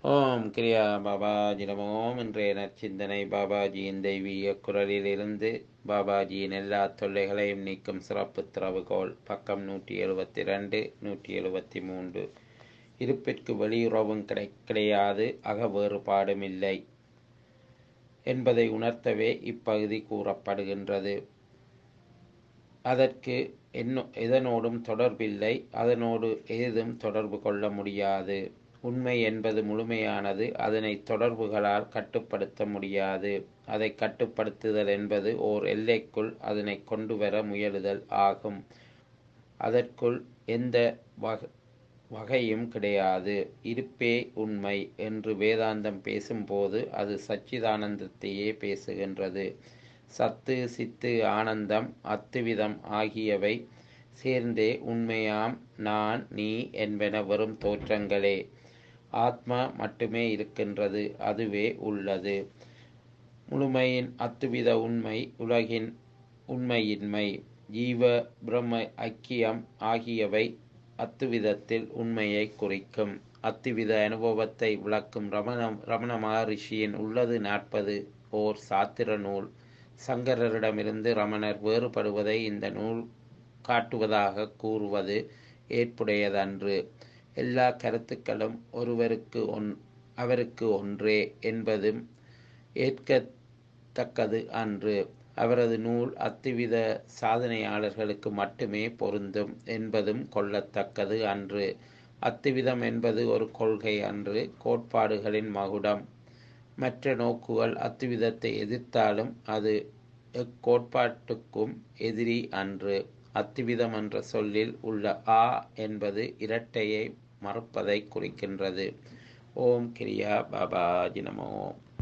ஓம் கிரியா பாபாஜி நமோம் இன்றைய நற்சிந்தனை பாபாஜியின் தெய்வீக குரலிலிருந்து பாபாஜியின் எல்லா தொல்லைகளையும் நீக்கும் சிறப்பு திறவுகோல் பக்கம் நூற்றி எழுபத்தி ரெண்டு நூற்றி எழுபத்தி மூன்று இருப்பிற்கு வெளியுறவும் கிடை கிடையாது அக வேறுபாடும் இல்லை என்பதை உணர்த்தவே இப்பகுதி கூறப்படுகின்றது அதற்கு என்ன எதனோடும் தொடர்பில்லை அதனோடு ஏதும் தொடர்பு கொள்ள முடியாது உண்மை என்பது முழுமையானது அதனை தொடர்புகளால் கட்டுப்படுத்த முடியாது அதை கட்டுப்படுத்துதல் என்பது ஓர் எல்லைக்குள் அதனை கொண்டு வர முயலுதல் ஆகும் அதற்குள் எந்த வக வகையும் கிடையாது இருப்பே உண்மை என்று வேதாந்தம் பேசும்போது அது சச்சிதானந்தத்தையே பேசுகின்றது சத்து சித்து ஆனந்தம் அத்துவிதம் ஆகியவை சேர்ந்தே உண்மையாம் நான் நீ என்பன வெறும் தோற்றங்களே ஆத்மா மட்டுமே இருக்கின்றது அதுவே உள்ளது முழுமையின் அத்துவித உண்மை உலகின் உண்மையின்மை ஜீவ பிரம்ம ஐக்கியம் ஆகியவை அத்துவிதத்தில் உண்மையை குறிக்கும் அத்துவித அனுபவத்தை விளக்கும் ரமண ரமண மகரிஷியின் உள்ளது நாற்பது ஓர் சாத்திர நூல் சங்கரரிடமிருந்து ரமணர் வேறுபடுவதை இந்த நூல் காட்டுவதாக கூறுவது ஏற்புடையதன்று எல்லா கருத்துக்களும் ஒருவருக்கு ஒன் அவருக்கு ஒன்றே என்பதும் ஏற்கத்தக்கது அன்று அவரது நூல் அத்துவித சாதனையாளர்களுக்கு மட்டுமே பொருந்தும் என்பதும் கொள்ளத்தக்கது அன்று அத்துவிதம் என்பது ஒரு கொள்கை அன்று கோட்பாடுகளின் மகுடம் மற்ற நோக்குகள் அத்துவிதத்தை எதிர்த்தாலும் அது எக்கோட்பாட்டுக்கும் எதிரி அன்று அத்துவிதம் என்ற சொல்லில் உள்ள ஆ என்பது இரட்டையை மறுப்பதை குறிக்கின்றது ஓம் கிரியா பாபாஜி நமோ